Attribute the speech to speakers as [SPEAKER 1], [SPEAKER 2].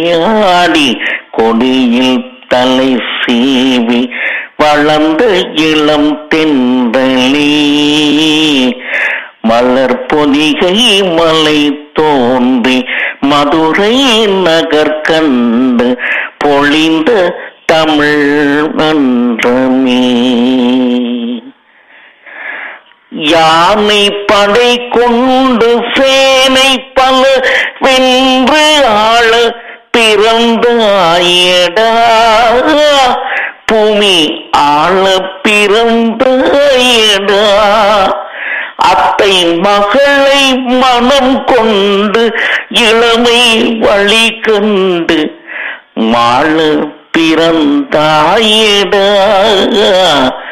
[SPEAKER 1] விளையாடி கொடியில் தலை சீவி வளர்ந்த இளம் தென்றலி மலர் பொதிகை மலை தோன்றி மதுரை நகர் கண்டு பொழிந்த தமிழ் மன்றமே யானை படை கொண்டு சேனை பல வென்று ஆள பிறந்தாயடா பூமி ஆள பிறந்தாயடா அத்தை மகளை மனம் கொண்டு இளமை வழி கண்டு மாள பிறந்தாயடா